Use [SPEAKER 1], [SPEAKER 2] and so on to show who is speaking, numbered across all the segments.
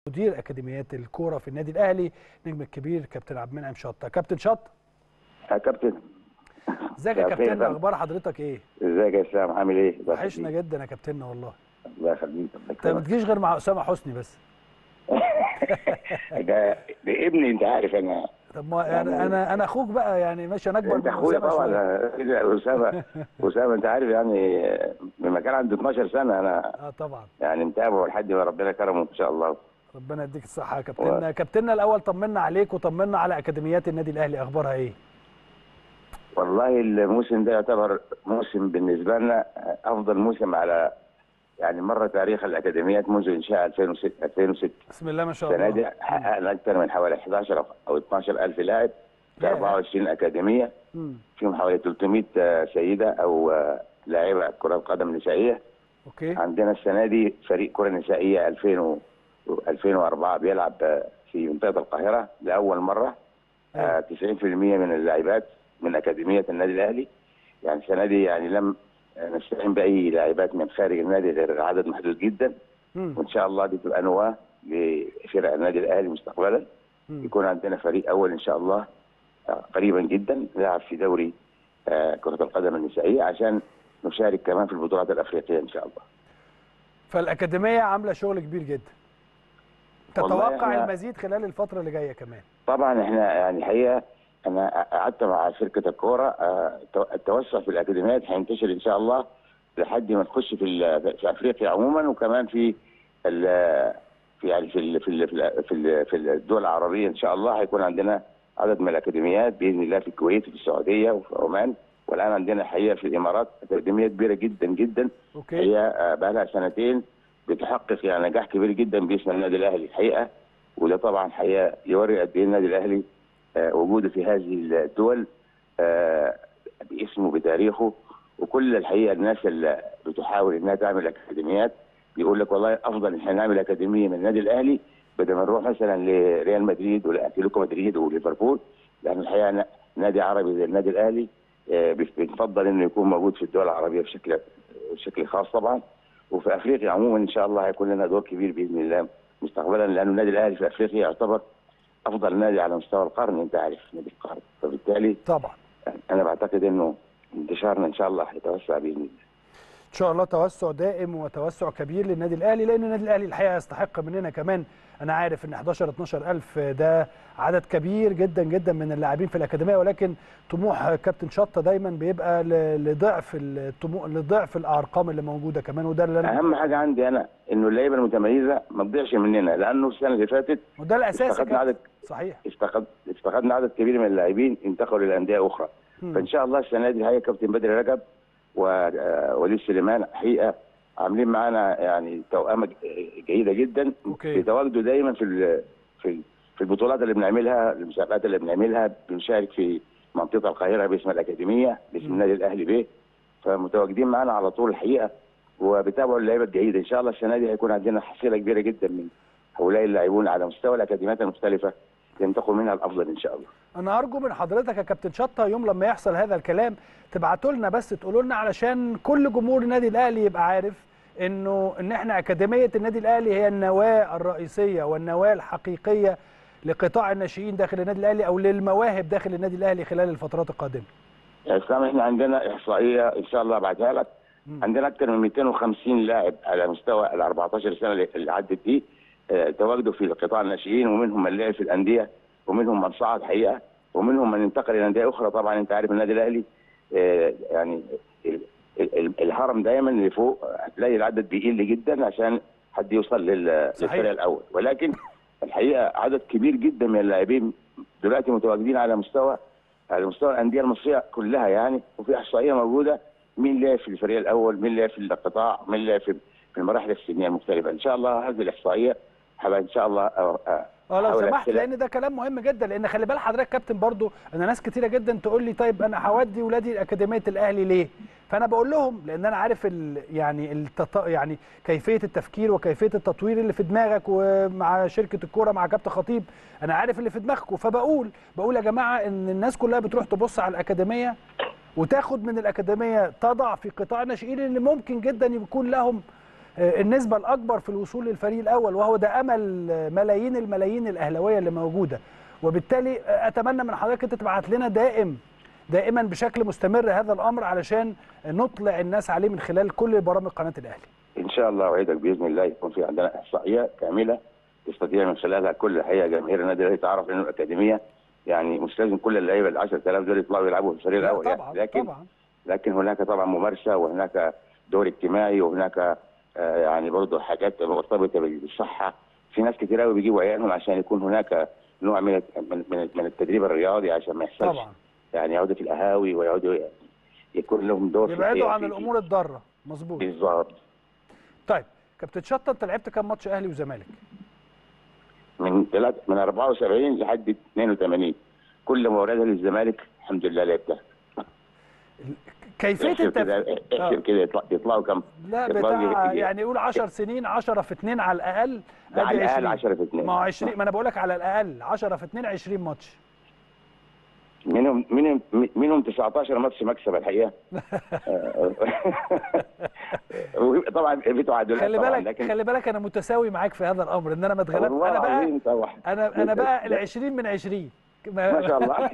[SPEAKER 1] مدير اكاديميات الكوره في النادي الاهلي نجم الكبير كابتن عبد المنعم شطه كابتن شط
[SPEAKER 2] يا كابتن
[SPEAKER 1] ازيك يا
[SPEAKER 2] يا
[SPEAKER 1] كابتن
[SPEAKER 2] فندم.
[SPEAKER 1] اخبار حضرتك ايه
[SPEAKER 2] ازيك يا اسلام عامل ايه؟ الله
[SPEAKER 1] وحشنا
[SPEAKER 2] يخليك.
[SPEAKER 1] جدا يا كابتننا والله
[SPEAKER 2] الله يخليك الله
[SPEAKER 1] انت ما
[SPEAKER 2] يكرمك.
[SPEAKER 1] بتجيش غير مع اسامه حسني بس
[SPEAKER 2] ده ده ابني انت عارف انا
[SPEAKER 1] طب ما انا انا انا اخوك بقى يعني ماشي انا اكبر
[SPEAKER 2] انت
[SPEAKER 1] من
[SPEAKER 2] اخويا
[SPEAKER 1] اسامه
[SPEAKER 2] طبعا
[SPEAKER 1] شوية.
[SPEAKER 2] لا، اسامه اسامه انت عارف يعني لما كان عنده 12 سنه انا
[SPEAKER 1] اه طبعا
[SPEAKER 2] يعني متابعه لحد ما ربنا كرمه ان شاء الله
[SPEAKER 1] ربنا يديك الصحه يا كابتننا كابتننا الاول طمنا عليك وطمنا على اكاديميات النادي الاهلي اخبارها ايه
[SPEAKER 2] والله الموسم ده يعتبر موسم بالنسبه لنا افضل موسم على يعني مر تاريخ الاكاديميات منذ انشاء 2006 2006
[SPEAKER 1] بسم الله ما شاء
[SPEAKER 2] السنه
[SPEAKER 1] الله
[SPEAKER 2] دي حققنا اكثر من حوالي 11 او 12 الف لاعب في
[SPEAKER 1] ياه.
[SPEAKER 2] 24 اكاديميه
[SPEAKER 1] مم.
[SPEAKER 2] فيهم حوالي 300 سيده او لاعبه كره قدم نسائيه
[SPEAKER 1] اوكي
[SPEAKER 2] عندنا السنه دي فريق كره نسائيه 2000 و 2004 بيلعب في منطقه القاهره لاول مره
[SPEAKER 1] أيوة.
[SPEAKER 2] آه، 90% من اللاعبات من اكاديميه النادي الاهلي يعني السنه دي يعني لم نستعين باي لاعبات من خارج النادي غير عدد محدود جدا
[SPEAKER 1] مم.
[SPEAKER 2] وان شاء الله دي تبقى نواه لفرق النادي الاهلي مستقبلا
[SPEAKER 1] مم.
[SPEAKER 2] يكون عندنا فريق اول ان شاء الله آه، قريبا جدا يلعب في دوري آه، كره القدم النسائيه عشان نشارك كمان في البطولات الافريقيه ان شاء الله.
[SPEAKER 1] فالاكاديميه عامله شغل كبير جدا
[SPEAKER 2] والله
[SPEAKER 1] تتوقع
[SPEAKER 2] إحنا-
[SPEAKER 1] المزيد خلال الفتره اللي جايه كمان
[SPEAKER 2] طبعا احنا يعني الحقيقه انا قعدت مع شركه الكوره آه، التو- التوسع في الاكاديميات هينتشر ان شاء الله لحد ما نخش في ال- في افريقيا عموما وكمان في ال- في يعني في ال- في ال- في ال- في ال- في الدول العربيه ان شاء الله هيكون عندنا عدد من الاكاديميات باذن الله في الكويت وفي السعوديه وفي عمان والان عندنا الحقيقه في الامارات اكاديميه كبيره جدا جدا
[SPEAKER 1] اوكي
[SPEAKER 2] هي آه، بقى لها سنتين بتحقق يعني نجاح كبير جدا باسم النادي الاهلي الحقيقه وده طبعا حقيقه يوري قد ايه النادي الاهلي آه، وجوده في هذه الدول آه، باسمه بتاريخه وكل الحقيقه الناس اللي بتحاول انها تعمل اكاديميات بيقول لك والله افضل ان احنا نعمل اكاديميه من النادي الاهلي بدل ما نروح مثلا لريال مدريد ولاتلتيكو مدريد وليفربول لان الحقيقه ن- نادي عربي زي النادي الاهلي آه، بنفضل انه يكون موجود في الدول العربيه بشكل بشكل خاص طبعا وفي افريقيا عموما ان شاء الله هيكون لنا دور كبير باذن الله مستقبلا لانه النادي الاهلي في افريقيا يعتبر افضل نادي على مستوى القرن انت عارف نادي القرن فبالتالي
[SPEAKER 1] طبعا
[SPEAKER 2] انا بعتقد انه انتشارنا ان شاء الله هيتوسع باذن الله
[SPEAKER 1] ان شاء الله توسع دائم وتوسع كبير للنادي الاهلي لان النادي الاهلي الحقيقه يستحق مننا كمان انا عارف ان 11 12 الف ده عدد كبير جدا جدا من اللاعبين في الاكاديميه ولكن طموح كابتن شطه دايما بيبقى ل- لضعف الطموح لضعف الارقام اللي موجوده كمان وده اللي انا
[SPEAKER 2] اهم حاجه عندي انا انه اللعيبه المتميزه ما تضيعش مننا لانه السنه اللي فاتت
[SPEAKER 1] وده الاساس يا
[SPEAKER 2] افتقدنا
[SPEAKER 1] كابتن.
[SPEAKER 2] عدد
[SPEAKER 1] صحيح
[SPEAKER 2] افتقد افتقدنا عدد كبير من اللاعبين انتقلوا لانديه اخرى
[SPEAKER 1] مم.
[SPEAKER 2] فان شاء الله السنه دي هي كابتن بدر رجب ووليد سليمان حقيقه عاملين معانا يعني توأمه ج- جيده جدا
[SPEAKER 1] أوكي.
[SPEAKER 2] بيتواجدوا دايما في ال- في ال- في البطولات اللي بنعملها المسابقات اللي بنعملها بنشارك في منطقه القاهره باسم الاكاديميه باسم
[SPEAKER 1] مم.
[SPEAKER 2] النادي الاهلي به فمتواجدين معانا على طول الحقيقه وبيتابعوا اللعيبه الجيده ان شاء الله السنه دي هيكون عندنا حصيله كبيره جدا من هؤلاء اللاعبون على مستوى الاكاديميات المختلفه ينتقل منها الافضل ان شاء الله
[SPEAKER 1] انا ارجو من حضرتك يا كابتن شطه يوم لما يحصل هذا الكلام تبعتوا لنا بس تقولوا لنا علشان كل جمهور النادي الاهلي يبقى عارف انه ان احنا اكاديميه النادي الاهلي هي النواه الرئيسيه والنواه الحقيقيه لقطاع الناشئين داخل النادي الاهلي او للمواهب داخل النادي الاهلي خلال الفترات القادمه.
[SPEAKER 2] يا اسلام احنا عندنا احصائيه ان شاء الله ابعتها لك
[SPEAKER 1] مم.
[SPEAKER 2] عندنا اكثر من 250 لاعب على مستوى ال 14 سنه اللي- اللي عدت دي آه، تواجدوا في قطاع الناشئين ومنهم من لعب في الانديه ومنهم من صعد حقيقه ومنهم من انتقل الى انديه اخرى طبعا انت عارف النادي الاهلي آه، يعني ال- ال- ال- الهرم دايما اللي فوق هتلاقي العدد بيقل جدا عشان حد يوصل لل-
[SPEAKER 1] صحيح.
[SPEAKER 2] للفريق الاول ولكن الحقيقه عدد كبير جدا من اللاعبين دلوقتي متواجدين على مستوى على مستوى الانديه المصريه كلها يعني وفي احصائيه موجوده مين لعب في الفريق الاول مين لعب في القطاع مين لعب في في المراحل السنيه المختلفه ان شاء الله هذه الاحصائيه هبقى ان شاء الله أ- أ-
[SPEAKER 1] اه لو
[SPEAKER 2] أحاول
[SPEAKER 1] سمحت
[SPEAKER 2] أرسلها.
[SPEAKER 1] لان ده كلام مهم جدا لان خلي بال حضرتك كابتن برضو انا ناس كتيره جدا تقول لي طيب انا هودي ولادي اكاديميه الاهلي ليه؟ فانا بقول لهم لان انا عارف ال يعني التط... يعني كيفيه التفكير وكيفيه التطوير اللي في دماغك ومع شركه الكوره مع كابتن خطيب انا عارف اللي في دماغكم فبقول بقول يا جماعه ان الناس كلها بتروح تبص على الاكاديميه وتاخد من الاكاديميه تضع في قطاع الناشئين اللي ممكن جدا يكون لهم النسبه الاكبر في الوصول للفريق الاول وهو ده امل ملايين الملايين الاهلاويه اللي موجوده وبالتالي اتمنى من حضرتك انت تبعت لنا دائم دائما بشكل مستمر هذا الامر علشان نطلع الناس عليه من خلال كل برامج قناه الاهلي
[SPEAKER 2] ان شاء الله اوعدك باذن الله يكون في عندنا احصائيه كامله تستطيع من خلالها كل الحقيقه جماهير النادي الاهلي تعرف ان الاكاديميه يعني مش لازم كل اللعيبه ال 10000 دول يطلعوا يلعبوا في الفريق الاول
[SPEAKER 1] طبعا
[SPEAKER 2] يعني لكن
[SPEAKER 1] طبعا
[SPEAKER 2] لكن هناك طبعا ممارسه وهناك دور اجتماعي وهناك آه يعني برضه حاجات مرتبطه بالصحه في ناس كتير قوي بيجيبوا عيالهم عشان يكون هناك نوع من من من, من التدريب الرياضي عشان ما يحصلش
[SPEAKER 1] طبعا
[SPEAKER 2] يعني يقعدوا في القهاوي ويقعدوا يعني يكون لهم دور في
[SPEAKER 1] يبعدوا
[SPEAKER 2] الحقيقة
[SPEAKER 1] عن
[SPEAKER 2] في-
[SPEAKER 1] الامور الضاره مظبوط
[SPEAKER 2] بالظبط
[SPEAKER 1] طيب كابتن شطه انت لعبت كام ماتش اهلي وزمالك
[SPEAKER 2] من ثلاث من 74 لحد 82 كل مباريات للزمالك الحمد لله لعبتها
[SPEAKER 1] كيفيه
[SPEAKER 2] احسب
[SPEAKER 1] التف...
[SPEAKER 2] كده
[SPEAKER 1] آه.
[SPEAKER 2] احسب كده يطلع- يطلعوا كم
[SPEAKER 1] لا
[SPEAKER 2] يطلعوا
[SPEAKER 1] بتاع
[SPEAKER 2] يجي-
[SPEAKER 1] يعني قول 10 سنين 10 في 2 على الاقل
[SPEAKER 2] ده على
[SPEAKER 1] ادي
[SPEAKER 2] الاقل
[SPEAKER 1] 20
[SPEAKER 2] 10 في 2
[SPEAKER 1] ما هو 20 ما انا بقول لك على الاقل 10 في 2 20 ماتش
[SPEAKER 2] منهم منهم منهم 19 ماتش مكسب الحقيقه طبعا في تعادلات
[SPEAKER 1] خلي
[SPEAKER 2] طبعا
[SPEAKER 1] بالك
[SPEAKER 2] لكن
[SPEAKER 1] خلي بالك انا متساوي معاك في هذا الامر ان انا ما اتغلبت
[SPEAKER 2] والله
[SPEAKER 1] انا بقى
[SPEAKER 2] العظيم طبعا
[SPEAKER 1] انا انا بقى ال 20 من 20
[SPEAKER 2] ما شاء الله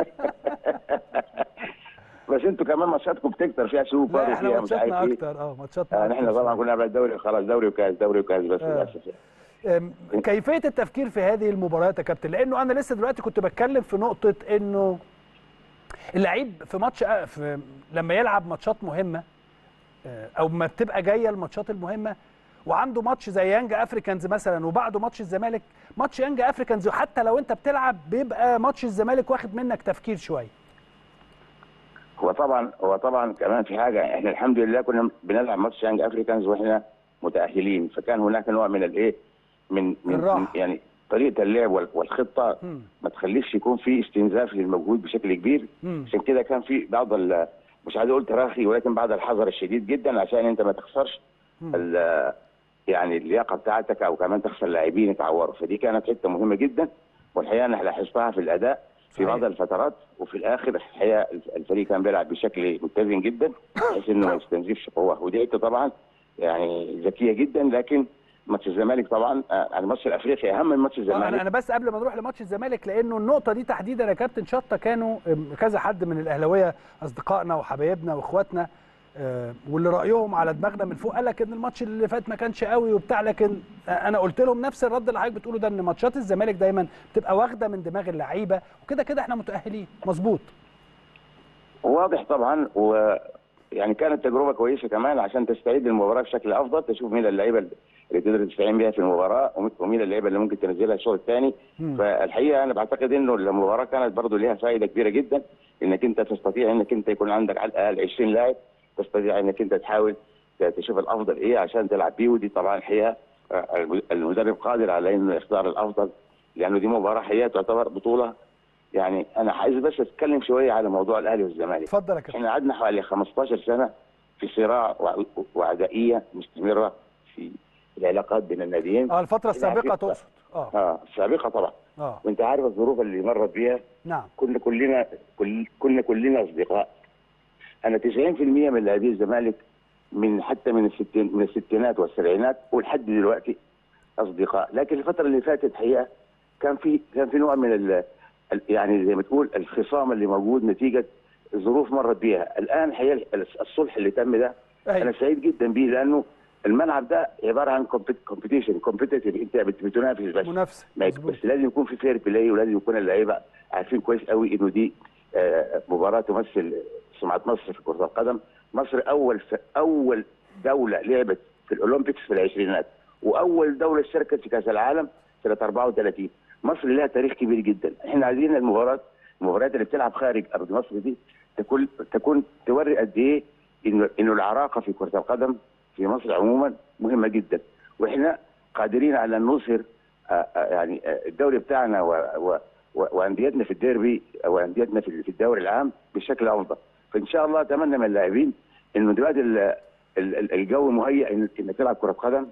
[SPEAKER 2] بس انتوا كمان ماتشاتكم بتكتر فيها سوبر
[SPEAKER 1] لا احنا
[SPEAKER 2] وفيها مش عارف
[SPEAKER 1] ماتشاتنا
[SPEAKER 2] ايه
[SPEAKER 1] اكتر اه ماتشاتنا
[SPEAKER 2] آه، نحن
[SPEAKER 1] أكتر.
[SPEAKER 2] طبعا كنا بقى الدوري خلاص دوري وكاس دوري وكاس بس
[SPEAKER 1] آه.
[SPEAKER 2] للاسف يعني.
[SPEAKER 1] أم، كيفيه التفكير في هذه المباريات يا كابتن لانه انا لسه دلوقتي كنت بتكلم في نقطه انه اللعيب في ماتش في لما يلعب ماتشات مهمه آه، او ما بتبقى جايه الماتشات المهمه وعنده ماتش زي يانج افريكانز مثلا وبعده ماتش الزمالك ماتش يانج افريكانز وحتى لو انت بتلعب بيبقى ماتش الزمالك واخد منك تفكير شويه
[SPEAKER 2] هو طبعا هو طبعا كمان في حاجه احنا الحمد لله كنا بنلعب ماتش يانج افريكانز واحنا متاهلين فكان هناك نوع من الايه من من,
[SPEAKER 1] الراحة.
[SPEAKER 2] من يعني طريقه اللعب وال- والخطه
[SPEAKER 1] مم.
[SPEAKER 2] ما تخليش يكون في استنزاف للمجهود بشكل كبير
[SPEAKER 1] مم.
[SPEAKER 2] عشان كده كان في بعض ال- مش عايز اقول تراخي ولكن بعض الحذر الشديد جدا عشان انت ما تخسرش
[SPEAKER 1] مم.
[SPEAKER 2] ال- يعني اللياقه بتاعتك او كمان تخسر لاعبين يتعوروا فدي كانت حته مهمه جدا والحقيقه انا لاحظتها في الاداء في
[SPEAKER 1] صحيح.
[SPEAKER 2] بعض الفترات وفي الاخر الحقيقه الفريق كان بيلعب بشكل متزن جدا بحيث انه ما يستنزفش قوه ودي حته طبعا يعني ذكيه جدا لكن ماتش الزمالك طبعا آه، الماتش الافريقي اهم من ماتش
[SPEAKER 1] آه، انا
[SPEAKER 2] الزمالك
[SPEAKER 1] انا بس قبل ما نروح لماتش الزمالك لانه النقطه دي تحديدا يا كابتن شطه كانوا أم، كذا حد من الاهلاويه اصدقائنا وحبايبنا واخواتنا آه، واللي رايهم على دماغنا من فوق قال لك ان الماتش اللي فات ما كانش قوي وبتاع لكن آه، انا قلت لهم نفس الرد اللي حضرتك بتقوله ده ان ماتشات الزمالك دايما بتبقى واخده من دماغ اللعيبه وكده كده احنا متاهلين مظبوط
[SPEAKER 2] واضح طبعا ويعني كانت تجربه كويسه كمان عشان تستعيد المباراه بشكل افضل تشوف مين اللعيبه اللي تقدر تستعين بيها في المباراه ومين اللعيبه اللي ممكن تنزلها الشوط الثاني
[SPEAKER 1] مم.
[SPEAKER 2] فالحقيقه انا بعتقد انه المباراه كانت برضه ليها فائده كبيره جدا انك انت تستطيع انك انت يكون عندك على الاقل 20 لاعب تستطيع انك انت تحاول تشوف الافضل ايه عشان تلعب بيه ودي طبعا الحقيقه آه، المدرب قادر على انه يختار الافضل لانه دي مباراه حقيقه تعتبر بطوله يعني انا عايز بس اتكلم شويه على موضوع الاهلي والزمالك
[SPEAKER 1] اتفضل يا كابتن
[SPEAKER 2] احنا قعدنا حوالي 15 سنه في صراع وع- وعدائيه مستمره في العلاقات بين الناديين
[SPEAKER 1] اه الفتره السابقه
[SPEAKER 2] عارف-
[SPEAKER 1] تقصد اه
[SPEAKER 2] اه السابقه طبعا
[SPEAKER 1] اه
[SPEAKER 2] وانت عارف الظروف اللي مرت بيها
[SPEAKER 1] نعم
[SPEAKER 2] كنا كلنا كل كنا كلنا اصدقاء انا 90% من لاعبي الزمالك من حتى من الستين من الستينات والسبعينات ولحد دلوقتي اصدقاء لكن الفتره اللي فاتت حقيقه كان في كان في نوع من ال ال- يعني زي ما تقول الخصام اللي موجود نتيجه ظروف مرت بيها الان حقيقه الصلح اللي تم ده انا
[SPEAKER 1] أيوة.
[SPEAKER 2] سعيد جدا بيه لانه الملعب ده عباره عن كومبيتيشن كومبيتيتيف انت بت- بتنافس بس
[SPEAKER 1] منافسه
[SPEAKER 2] ما-
[SPEAKER 1] مظبوط
[SPEAKER 2] بس لازم يكون في فير بلاي ولازم يكون اللعيبه عارفين كويس قوي انه دي آه، مباراه تمثل سمعه مصر في كره القدم مصر اول اول دوله لعبت في الاولمبيكس في العشرينات واول دوله شاركت في كاس العالم سنه 34 مصر لها تاريخ كبير جدا احنا عايزين المباراه المباريات اللي بتلعب خارج ارض مصر دي تكون تكون توري قد ايه انه انه العراقه في كره القدم في مصر عموما مهمه جدا واحنا قادرين على ان نظهر آه، آه، يعني آه، الدوري بتاعنا و- و- و- وانديتنا في الديربي وانديتنا في في الدوري العام بشكل افضل فان شاء الله اتمنى من اللاعبين انه دلوقتي ال- ال- ال- الجو مهيئ إن- انك تلعب كره قدم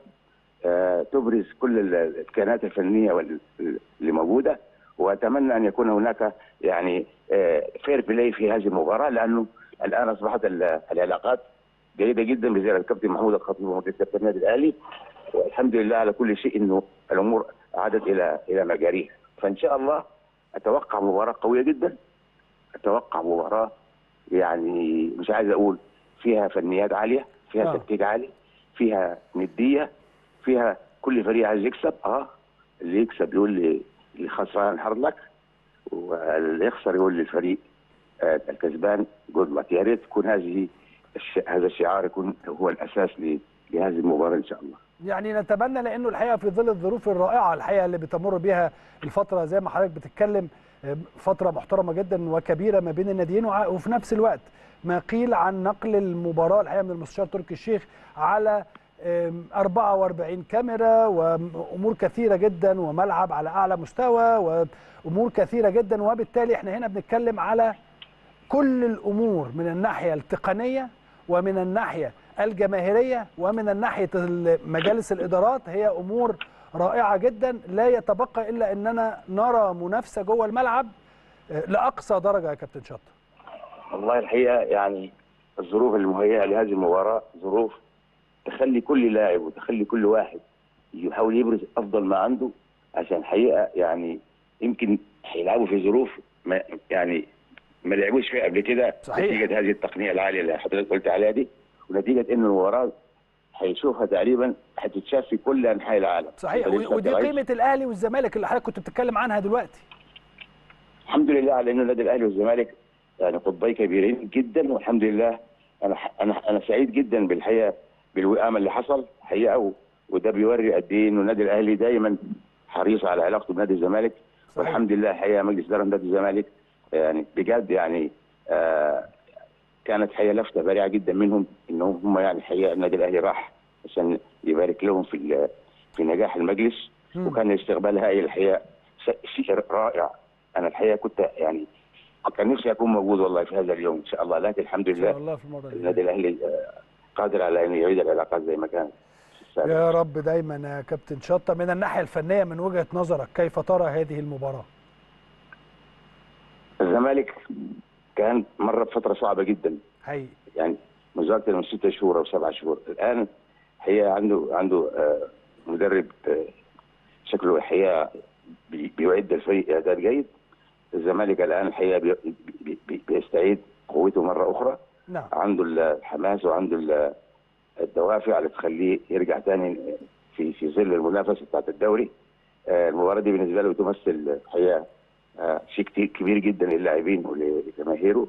[SPEAKER 2] آه، تبرز كل ال- الامكانيات الفنيه وال- اللي موجوده واتمنى ان يكون هناك يعني فير بلاي في هذه المباراه لانه الان اصبحت ال- العلاقات جيده جدا بزياره الكابتن محمود الخطيب ومدير كابتن النادي الاهلي والحمد لله على كل شيء انه الامور عادت الى الى مجاريها فان شاء الله اتوقع مباراه قويه جدا اتوقع مباراه يعني مش عايز اقول فيها فنيات عاليه فيها
[SPEAKER 1] آه.
[SPEAKER 2] تكتيك عالي فيها نديه فيها كل فريق عايز يكسب اه اللي يكسب يقول لي اللي خسران هارد لك واللي يخسر يقول للفريق آه الكسبان جود لك يا ريت تكون هذه الش... هذا الشعار يكون هو الاساس ل... لهذه المباراه ان شاء الله
[SPEAKER 1] يعني نتمنى لانه الحقيقه في ظل الظروف الرائعه الحقيقه اللي بتمر بها الفتره زي ما حضرتك بتتكلم آه، فتره محترمه جدا وكبيره ما بين الناديين وع- وفي نفس الوقت ما قيل عن نقل المباراه الحقيقه من المستشار تركي الشيخ على آم، 44 كاميرا وامور كثيره جدا وملعب على اعلى مستوى وامور كثيره جدا وبالتالي احنا هنا بنتكلم على كل الامور من الناحيه التقنيه ومن الناحيه الجماهيريه ومن الناحيه ال- مجالس الادارات هي امور رائعه جدا لا يتبقى الا اننا نرى منافسه جوه الملعب آه، لاقصى درجه يا كابتن شطه
[SPEAKER 2] والله الحقيقه يعني الظروف المهيئه لهذه المباراه ظروف تخلي كل لاعب وتخلي كل واحد يحاول يبرز افضل ما عنده عشان الحقيقه يعني يمكن هيلعبوا في ظروف ما يعني ما لعبوش فيها قبل كده
[SPEAKER 1] صحيح.
[SPEAKER 2] نتيجه هذه التقنيه العاليه اللي حضرتك قلت عليها دي ونتيجه ان المباراه هيشوفها تقريبا هتتشاف في كل انحاء العالم
[SPEAKER 1] صحيح
[SPEAKER 2] فريق
[SPEAKER 1] و- ودي
[SPEAKER 2] شرطي
[SPEAKER 1] قيمه الاهلي والزمالك اللي حضرتك كنت بتتكلم عنها دلوقتي
[SPEAKER 2] الحمد لله على ان النادي الاهلي والزمالك يعني قطبي كبيرين جدا والحمد لله انا انا انا سعيد جدا بالحقيقه بالوئام اللي حصل حقيقه و- وده بيوري قد ايه انه النادي الاهلي دايما حريص على علاقته بنادي الزمالك
[SPEAKER 1] صحيح.
[SPEAKER 2] والحمد لله حقيقه مجلس اداره نادي الزمالك يعني بجد يعني آه كانت حقيقه لفته بارعه جدا منهم انهم هم يعني حقيقه النادي الاهلي راح عشان يبارك لهم في ال- في نجاح المجلس
[SPEAKER 1] مم.
[SPEAKER 2] وكان الاستقبال هائل الحقيقه ش- شيء رائع انا الحقيقه كنت يعني كان نفسي اكون موجود والله في هذا اليوم ان شاء الله لكن الحمد
[SPEAKER 1] ان شاء
[SPEAKER 2] لله
[SPEAKER 1] الله في المره اللي
[SPEAKER 2] النادي
[SPEAKER 1] جايه
[SPEAKER 2] الاهلي آه، قادر على ان يعيد العلاقات زي ما كانت في السابق.
[SPEAKER 1] يا رب دايما يا كابتن شطه من الناحيه الفنيه من وجهه نظرك كيف ترى هذه المباراه
[SPEAKER 2] الزمالك كان مر بفتره صعبه جدا
[SPEAKER 1] حقيقي
[SPEAKER 2] يعني منذ اكثر من ستة شهور او سبعة شهور الان هي عنده عنده آه، مدرب آه، شكله الحقيقه بي- بيعد الفريق اعداد جيد الزمالك الان الحقيقه بي- بي- بي- بيستعيد قوته مره اخرى
[SPEAKER 1] نعم
[SPEAKER 2] عنده الحماس وعنده ال- الدوافع اللي تخليه يرجع تاني في في ظل المنافسه بتاعت الدوري آه، المباراه دي بالنسبه له تمثل الحقيقه آه، شيء كتير كبير جدا للاعبين ولجماهيره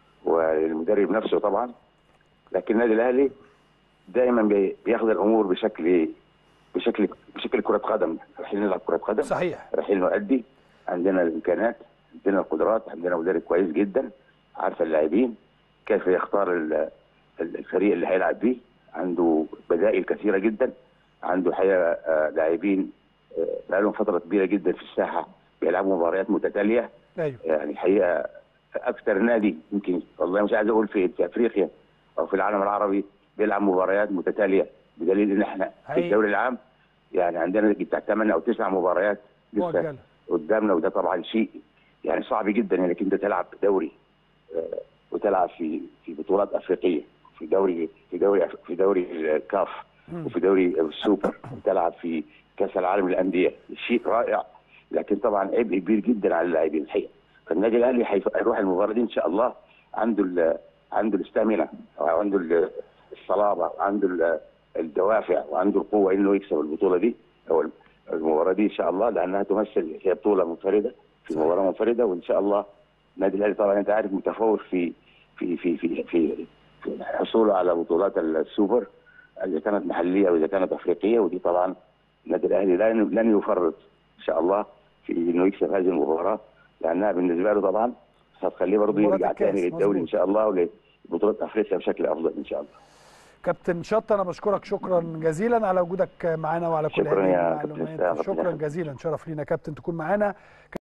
[SPEAKER 2] وللمدرب نفسه طبعا لكن النادي الاهلي دائما بي- بياخذ الامور بشكل بشكل بشكل كره قدم رايحين نلعب كره قدم
[SPEAKER 1] صحيح
[SPEAKER 2] رايحين نؤدي عندنا الامكانات عندنا القدرات عندنا مدرب كويس جدا عارف اللاعبين كيف يختار ال- ال- الفريق اللي هيلعب بيه عنده بدائل كثيره جدا عنده حقيقه آه، لاعبين آه، بقالهم فتره كبيره جدا في الساحه بيلعبوا مباريات متتاليه
[SPEAKER 1] ايوه
[SPEAKER 2] يعني الحقيقه اكثر نادي يمكن والله مش عايز اقول في في افريقيا او في العالم العربي بيلعب مباريات متتاليه بدليل ان احنا في
[SPEAKER 1] حقيقي.
[SPEAKER 2] الدوري العام يعني عندنا بتاع ثمان او تسع مباريات لسه
[SPEAKER 1] مؤجله
[SPEAKER 2] قدامنا وده طبعا شيء يعني صعب جدا انك انت تلعب دوري آه، وتلعب في في بطولات افريقيه في دوري في دوري في دوري الكاف
[SPEAKER 1] مم.
[SPEAKER 2] وفي دوري السوبر وتلعب في كاس العالم للانديه شيء رائع لكن طبعا عبء كبير جدا على اللاعبين الحقيقه فالنادي الاهلي هيف- هيروح المباراه دي ان شاء الله عنده ال عنده الاستامينا وعنده ال- الصلابه وعنده ال- الدوافع وعنده القوه انه يكسب البطوله دي او المباراه دي ان شاء الله لانها تمثل هي بطوله منفرده في
[SPEAKER 1] صحيح.
[SPEAKER 2] مباراه منفرده وان شاء الله النادي الاهلي طبعا انت عارف متفوق في في في في في, في حصوله على بطولات السوبر اذا كانت محليه او اذا كانت افريقيه ودي طبعا النادي الاهلي لن لن يفرط ان شاء الله في انه يكسب هذه المباراه لانها بالنسبه له طبعا هتخليه برضه
[SPEAKER 1] مباراة
[SPEAKER 2] يرجع
[SPEAKER 1] الكاس،
[SPEAKER 2] تاني للدوري
[SPEAKER 1] مظبوط.
[SPEAKER 2] ان شاء الله ولبطوله افريقيا بشكل افضل ان شاء الله
[SPEAKER 1] كابتن شطه انا بشكرك شكرا جزيلا على وجودك معنا وعلى كل
[SPEAKER 2] شكراً
[SPEAKER 1] هذه
[SPEAKER 2] يا كابتن
[SPEAKER 1] المعلومات
[SPEAKER 2] إسلام، ربنا
[SPEAKER 1] شكرا
[SPEAKER 2] يخليك.
[SPEAKER 1] جزيلا شرف لينا كابتن تكون معانا